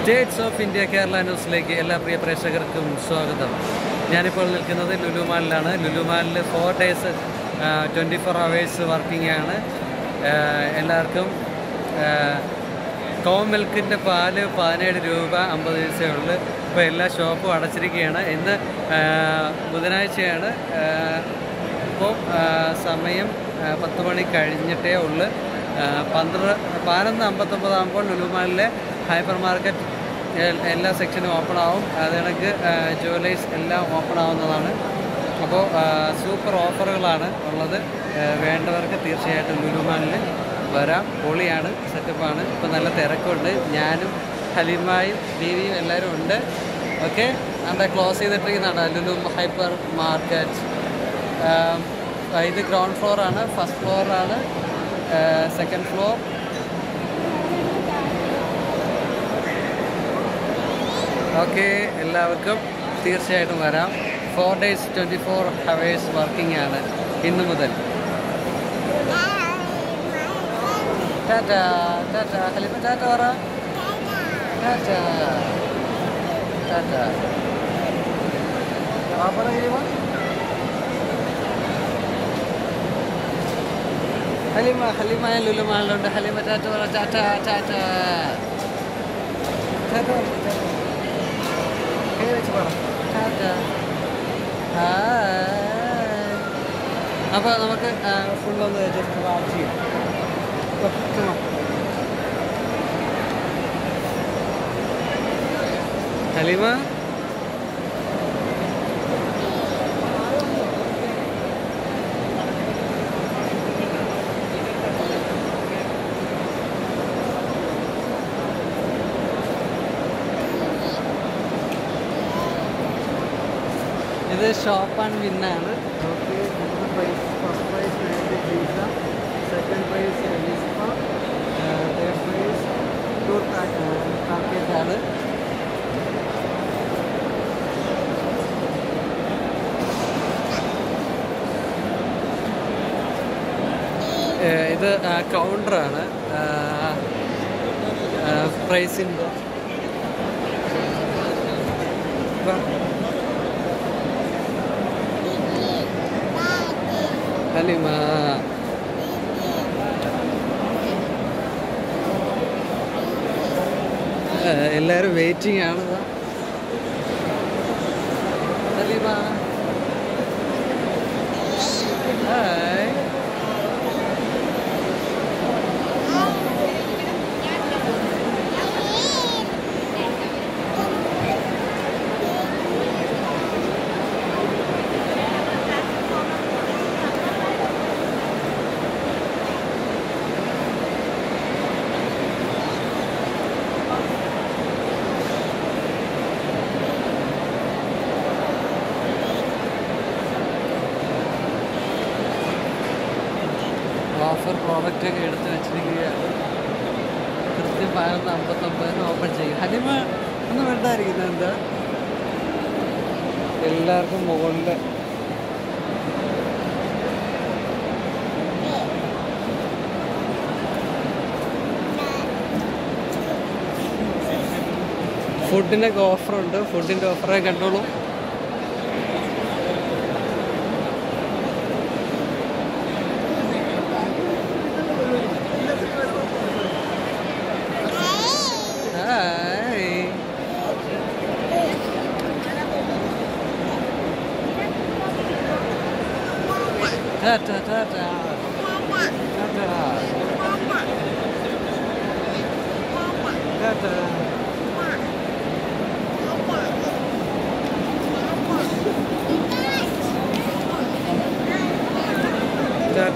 States of India Kerala ന്യൂസിലേക്ക് എല്ലാ പ്രിയ പ്രേക്ഷകർക്കും സ്വാഗതം ഞാനിപ്പോൾ നിൽക്കുന്നത് ലുലു മാളിലാണ് ലുലു മാളിൽ four days twenty four hours working ആണ് ആ, എല്ലാവർക്കും കോ മിൽക്കിൻ്റെ പാല് പതിനേഴ് രൂപ അമ്പത് പൈസയേ ഉള്ളൂ ഇപ്പോൾ എല്ലാ ഷോപ്പും അടച്ചിരിക്കുകയാണ് ഇന്ന് ആ, ബുധനാഴ്ചയാണ് ആ, ഇപ്പോൾ ആ, സമയം ആ, പത്ത് മണി കഴിഞ്ഞിട്ടേ ഉള്ളു ആ, പന്ത്രണ്ട് പതിനൊന്ന് അമ്പത്തൊമ്പതാകുമ്പോൾ ലുലുമാളിലെ ഹൈപ്പർ മാർക്കറ്റ് എ- എല്ലാ സെക്ഷനും ഓപ്പൺ ആവും അത് കണക്ക് ജുവലേഴ്സ് എല്ലാം ഓപ്പൺ ആവുന്നതാണ് അപ്പോൾ സൂപ്പർ ഓഫറുകളാണ് ഉള്ളത് ആ, വേണ്ടവർക്ക് തീർച്ചയായിട്ടും ലുലുമാളിൽ വരാം പൊളിയാണ് സെറ്റപ്പാണ് ഇപ്പോൾ നല്ല തിരക്കുണ്ട് ഞാനും ഹലിമായും ബീവിയും എല്ലാവരും ഉണ്ട് ഓക്കെ നമ്മുടെ ക്ലോസ് ചെയ്തിട്ടിരിക്കുന്നതാണ് ലുലു ഹൈപ്പർ മാർക്കറ്റ് ആം, ഇത് ഗ്രൗണ്ട് ഫ്ലോർ ആണ് ഫസ്റ്റ് ഫ്ലോറാണ് സെക്കൻഡ് ഫ്ലോർ ഓക്കെ എല്ലാവർക്കും തീർച്ചയായിട്ടും വരാം four days twenty four hours working ആണ് ഇന്ന് മുതൽ ടാറ്റ ടാറ്റ ഹലിമ ടാറ്റ പറ ടാറ്റ ടാറ്റ പാപ്പട ഹലിമ ഹലിമ ഹലിമ ലുലു മാളിലുണ്ട് ഹലിമ ടാറ്റ പറ ടാറ്റ ടാറ്റ ടാറ്റ പറ, ടാറ്റ. കൈ വെച്ച് പറ ടാറ്റ ഹായ് അപ്പോൾ നമുക്ക് ഫുള്ളൊന്ന് ജസ്റ്റ് വാച്ച് ചെയ്യാം Come on. ഹലിമ ഇത് ഷോപ്പ് ആൻഡ് വിന്നാണ് ഓക്കെ നമുക്ക് പ്രൈസ് ഫസ്റ്റ് പ്രൈസ് വേണ്ടി ജീസ സെക്കൻഡ് പ്രൈസ് ലിസ്പ തേർഡ് പ്രൈസ് ടൂർ പാക്കേജ് ആണ് ഏഹ് ഇത് കൗണ്ടറാണ് പ്രൈസിൻ്റെ ഹലിമ ഏഹ് എല്ലാവരും വെയിറ്റിംഗ് ആണ് ദാ. ഹലിമ ഹായ് ഓഫർ പ്രോഡക്റ്റ് ഒക്കെ എടുത്ത് വെച്ചിരിക്കുകയാണ് കൃത്യം പതിനൊന്ന് അമ്പത്തൊമ്പതിന് ഓപ്പൺ ചെയ്യും ഹലിമ ഒന്ന് വേണ്ടായിരിക്കുന്നത് എന്താ എല്ലാവർക്കും മുകളിൽ ഫുഡിനൊക്കെ ഓഫറുണ്ട് ഫുഡിൻ്റെ ഓഫറൊക്കെ കണ്ടോളൂ ഹായ് ടാറ്റ ടാറ്റ ടാറ്റ ടാറ്റ ടാറ്റ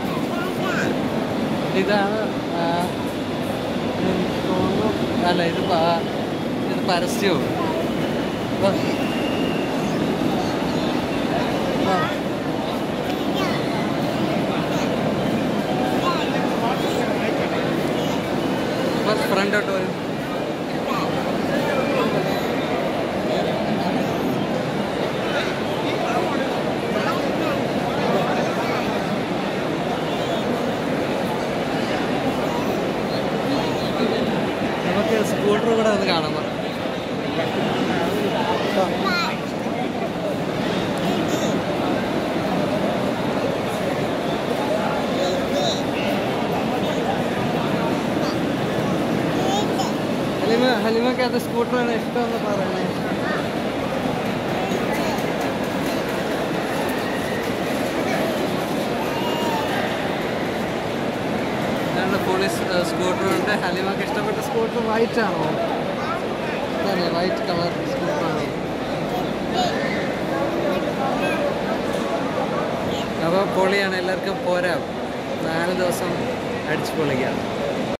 ഇതാണ് ആ, എനിക്ക് തോന്നുന്നു അല്ല ഇത് പ- ഇത് പരസ്യവും വാ. വാ. കുറച്ച് ഫ്രണ്ടോട്ട് വരും നമുക്ക് സ്കൂൾ സ്കൂട്ടർ കൂടെ ഒന്ന് കാണാൻ പറ ഹലിമ ഹലിമക്ക് അത് സ്കൂട്ടറാണ് ഇഷ്ടമെന്ന് പറയണേ രണ്ട് പോലീസ് സ്കൂട്ടറുണ്ട് ഹലിമക്ക് ഇഷ്ടപ്പെട്ട സ്കൂട്ടർ വൈറ്റ് ആണോ തന്നെ വൈറ്റ് കളർ സ്കൂട്ടറാണ് അപ്പോൾ പൊളിയാണ് എല്ലാവർക്കും പോരാ നാല് ദിവസം അടിച്ചു പൊളിക്കാം